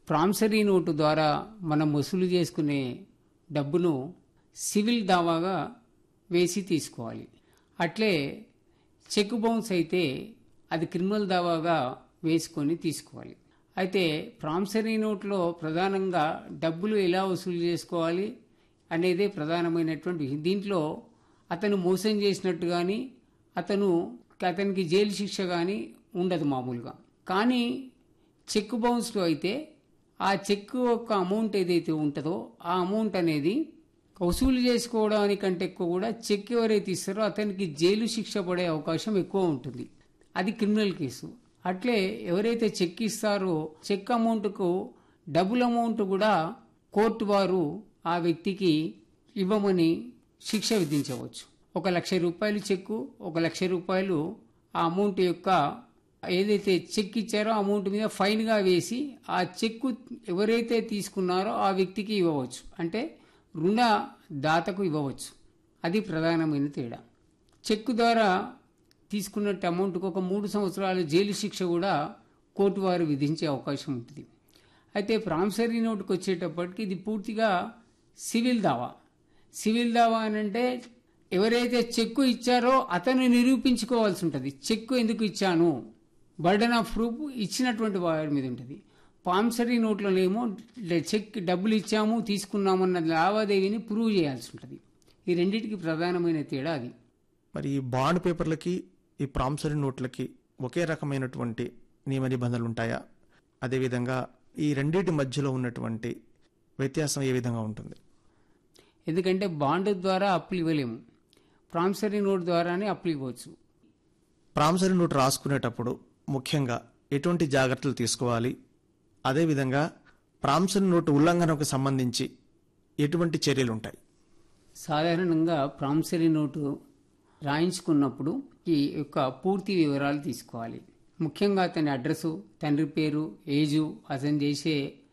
promissory note ద్వారా మనం వసూలు చేసుకునే డబ్బును సివిల్ దావాగా వేసి తీసుకోవాలి అట్లే చెక్ బౌన్స్ అయితే అది క్రిమినల్ దావాగా వేసుకొని తీసుకోవాలి అయితే ప్రామిసరీ నోట్లో ప్రధానంగా డబ్బులు ఎలా వసూలు చేసుకోవాలి అనేదే ప్రధానమైనటువంటి విషయం దీంట్లో అతను మోసం చేసినట్టు కానీ అతను అతనికి జైలు శిక్ష కానీ ఉండదు మామూలుగా కానీ చెక్ బౌన్స్లో అయితే ఆ చెక్ యొక్క అమౌంట్ ఏదైతే ఉంటుందో ఆ అమౌంట్ అనేది వసూలు చేసుకోవడానికంటే ఎక్కువ కూడా చెక్ ఎవరైతే ఇస్తారో అతనికి జైలు శిక్ష పడే అవకాశం ఎక్కువ ఉంటుంది అది క్రిమినల్ కేసు అట్లే ఎవరైతే చెక్ ఇస్తారో చెక్ అమౌంట్కు డబుల్ అమౌంట్ కూడా కోర్టు వారు ఆ వ్యక్తికి ఇవ్వమని శిక్ష విధించవచ్చు ఒక లక్ష రూపాయలు చెక్కు ఒక లక్ష రూపాయలు ఆ అమౌంట్ యొక్క ఏదైతే చెక్ ఇచ్చారో ఆ అమౌంట్ మీద ఫైన్గా వేసి ఆ చెక్కు ఎవరైతే తీసుకున్నారో ఆ వ్యక్తికి ఇవ్వవచ్చు అంటే రుణ దాతకు ఇవ్వవచ్చు అది ప్రధానమైన తేడా చెక్కు ద్వారా తీసుకున్నట్టు అమౌంట్కి ఒక మూడు సంవత్సరాల జైలు శిక్ష కూడా కోర్టు వారు విధించే అవకాశం ఉంటుంది అయితే ప్రామిసరీ నోటుకు వచ్చేటప్పటికి ఇది పూర్తిగా సివిల్ దావా సివిల్ దావా అని అంటే ఎవరైతే చెక్కు ఇచ్చారో అతను నిరూపించుకోవాల్సి ఉంటుంది చెక్కు ఎందుకు ఇచ్చాను బర్డన్ ఆఫ్ ప్రూఫ్ ఇచ్చినటువంటి వారి మీద ఉంటుంది పాంసరీ నోట్లోనేమో చెక్ డబ్బులు ఇచ్చాము తీసుకున్నామన్న లావాదేవీని ప్రూవ్ చేయాల్సి ఉంటుంది ఈ రెండింటికి ప్రధానమైన తేడా అది మరి ఈ బాండ్ పేపర్లకి ఈ ప్రామిసరీ నోట్లకి ఒకే రకమైనటువంటి నియమ నిబంధనలు ఉంటాయా అదేవిధంగా ఈ రెండింటి మధ్యలో ఉన్నటువంటి వ్యత్యాసం ఏ విధంగా ఉంటుంది ఎందుకంటే బాండ్ ద్వారా అప్పులు ఇవ్వలేము ప్రామిసరీ నోట్ ద్వారానే అప్పులు ఇవ్వచ్చు ప్రామిసరీ నోట్ రాసుకునేటప్పుడు ముఖ్యంగా ఎటువంటి జాగ్రత్తలు తీసుకోవాలి అదేవిధంగా ప్రామిసరీ నోటు ఉల్లంఘనకు సంబంధించి ఎటువంటి చర్యలు ఉంటాయి సాధారణంగా ప్రామిసరీ నోటు రాయించుకున్నప్పుడు ఈ యొక్క పూర్తి వివరాలు తీసుకోవాలి ముఖ్యంగా అతని అడ్రస్సు తండ్రి పేరు ఏజు అతను చేసే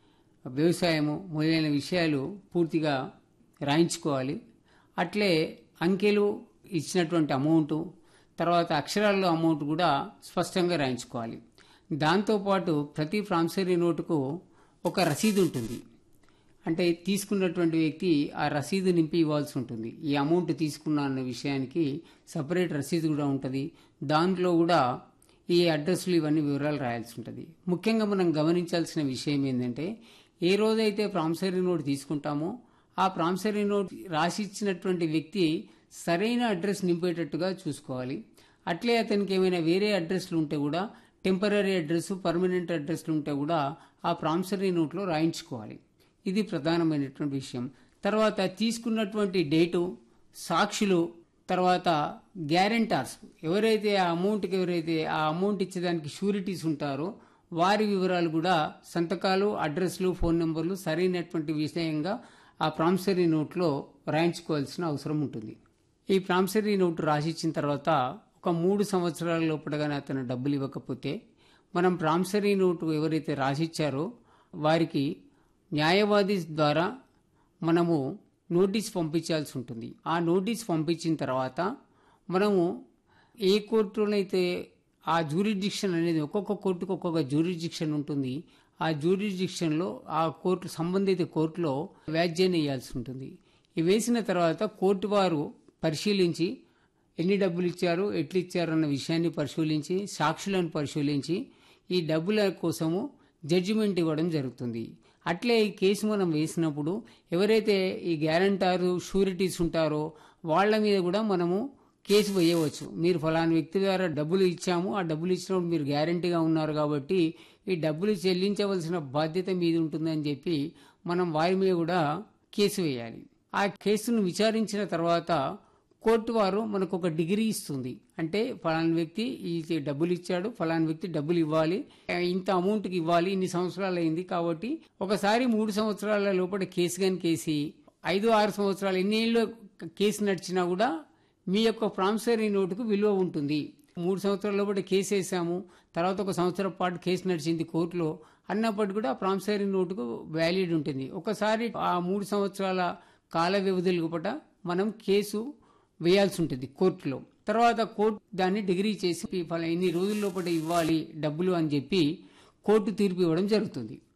వ్యవసాయము మొదలైన విషయాలు పూర్తిగా రాయించుకోవాలి అట్లే అంకెలు ఇచ్చినటువంటి అమౌంట్ తర్వాత అక్షరాల్లో అమౌంట్ కూడా స్పష్టంగా రాయించుకోవాలి దాంతోపాటు ప్రతి ప్రామిసరీ నోటుకు ఒక రసీదు ఉంటుంది అంటే తీసుకున్నటువంటి వ్యక్తి ఆ రసీదు నింపి ఇవ్వాల్సి ఉంటుంది ఈ అమౌంట్ తీసుకున్నా అన్న విషయానికి సపరేట్ రసీదు కూడా ఉంటుంది దాంట్లో కూడా ఈ అడ్రస్లు ఇవన్నీ వివరాలు రాయాల్సి ఉంటుంది ముఖ్యంగా మనం గమనించాల్సిన విషయం ఏంటంటే ఏ రోజైతే ప్రామిసరీ నోట్ తీసుకుంటామో ఆ ప్రామిసరీ నోట్ రాసిచ్చినటువంటి వ్యక్తి సరైన అడ్రస్ నింపేటట్టుగా చూసుకోవాలి అట్లే అతనికి ఏమైనా వేరే అడ్రస్లు ఉంటే కూడా టెంపరీ అడ్రస్ పర్మనెంట్ అడ్రస్లు ఉంటే కూడా ఆ ప్రామిసరీ నోట్లో రాయించుకోవాలి ఇది ప్రధానమైనటువంటి విషయం తర్వాత తీసుకున్నటువంటి డేటు సాక్షులు తర్వాత గ్యారెంటార్స్ ఎవరైతే ఆ అమౌంట్కి ఎవరైతే ఆ అమౌంట్ ఇచ్చేదానికి షూరిటీస్ ఉంటారో వారి వివరాలు కూడా సంతకాలు అడ్రస్లు ఫోన్ నెంబర్లు సరైనటువంటి విషయంగా ఆ ప్రామిసరీ నోట్లో రాయించుకోవాల్సిన అవసరం ఉంటుంది ఈ ప్రామిసరీ నోటు రాసిచ్చిన తర్వాత ఒక మూడు సంవత్సరాల లోపలగానే అతను డబ్బులు ఇవ్వకపోతే మనం ప్రామిసరీ నోటు ఎవరైతే రాసిచ్చారో వారికి న్యాయవాది ద్వారా మనము నోటీస్ పంపించాల్సి ఉంటుంది ఆ నోటీస్ పంపించిన తర్వాత మనము ఏ కోర్టులో అయితే ఆ జూరిడిక్షన్ అనేది ఒక్కొక్క కోర్టుకు ఒక్కొక్క జూరిడిక్షన్ ఉంటుంది ఆ జూరిడిక్షన్లో ఆ కోర్టు సంబంధిత కోర్టులో వ్యాజ్యాన్ని వేయాల్సి ఉంటుంది ఇవి వేసిన తర్వాత కోర్టు వారు పరిశీలించి ఎన్ని డబ్బులు ఇచ్చారు ఎట్లు ఇచ్చారు అన్న విషయాన్ని పరిశీలించి సాక్షులను పరిశీలించి ఈ డబ్బుల కోసము జడ్జిమెంట్ ఇవ్వడం జరుగుతుంది అట్లే ఈ కేసు మనం వేసినప్పుడు ఎవరైతే ఈ గ్యారంటారు షూరిటీస్ ఉంటారో వాళ్ళ మీద కూడా మనము కేసు వేయవచ్చు మీరు ఫలానా వ్యక్తి ద్వారా డబ్బులు ఇచ్చాము ఆ డబ్బులు ఇచ్చినప్పుడు మీరు గ్యారంటీగా ఉన్నారు కాబట్టి ఈ డబ్బులు చెల్లించవలసిన బాధ్యత మీద ఉంటుందని చెప్పి మనం వారి మీద కూడా కేసు వేయాలి ఆ కేసును విచారించిన తర్వాత కోర్టు వారు మనకు ఒక డిగ్రీ ఇస్తుంది అంటే ఫలానా వ్యక్తి ఈ డబ్బులు ఇచ్చాడు ఫలానా వ్యక్తి డబ్బులు ఇవ్వాలి ఇంత అమౌంట్కి ఇవ్వాలి ఇన్ని సంవత్సరాలు అయింది కాబట్టి ఒకసారి మూడు సంవత్సరాల లోపల కేసు కానీ కేసి ఐదు ఆరు సంవత్సరాలు ఎన్ని ఏళ్ళు కేసు నడిచినా కూడా మీ యొక్క ప్రామిసరీ నోటుకు విలువ ఉంటుంది మూడు సంవత్సరాల లోపల కేసు వేసాము తర్వాత ఒక సంవత్సరం పాటు కేసు నడిచింది కోర్టులో అన్నప్పటికీ కూడా ప్రామిసరీ నోటుకు వ్యాలిడ్ ఉంటుంది ఒకసారి ఆ మూడు సంవత్సరాల కాల వ్యవధి లోపల మనం కేసు వేయాల్సి ఉంటుంది కోర్టులో తర్వాత కోర్టు దాన్ని డిగ్రీ చేసి ఫలా ఇన్ని రోజుల లోపల ఇవ్వాలి డబ్బులు అని చెప్పి కోర్టు తీర్పు ఇవ్వడం జరుగుతుంది